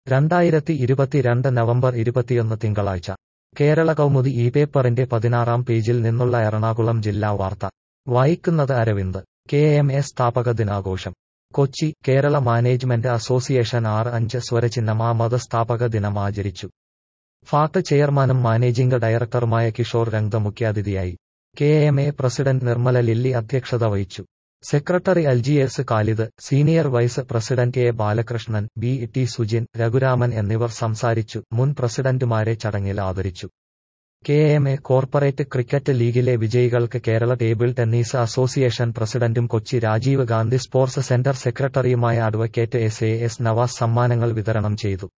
രണ്ടായിരത്തി ഇരുപത്തിരണ്ട് നവംബർ ഇരുപത്തിയൊന്ന് തിങ്കളാഴ്ച കേരള കൗമുദി ഈ പേപ്പറിന്റെ പതിനാറാം പേജിൽ നിന്നുള്ള എറണാകുളം ജില്ലാ വാർത്ത വായിക്കുന്നത് അരവിന്ദ് കെ എം എ സ്ഥാപക ദിനാഘോഷം കൊച്ചി കേരള മാനേജ്മെന്റ് അസോസിയേഷൻ ആറ് അഞ്ച് സ്വരചിഹ്നം ആ മതസ്ഥാപക ദിനം ആചരിച്ചു ഫാക്ട് ചെയർമാനും മാനേജിംഗ് ഡയറക്ടറുമായ കിഷോർ രംഗ മുഖ്യാതിഥിയായി K M A president Nirmala Lilly അധ്യക്ഷത വഹിച്ചു secretary LGS Khalid senior vice president A Balakrishnan B T Sujin Raghuraman എന്നിവർ സംസാരിച്ചു മുൻ പ്രസിഡന്റുമാരെ ചടങ്ങിൽ ആദരിച്ചു K M A corporate cricket ലീഗിലെ വിജയികൾക്ക് കേരള ടേബിൾ ടെന്നീസ് അസോസിയേഷൻ പ്രസിഡന്റും കൊച്ചി രാജീവ് ഗാന്ധി സ്പോർട്സ് സെന്റർ സെക്രട്ടറിയുമായ advocate S A S Navas സമ്മാനങ്ങൾ വിതരണം ചെയ്തു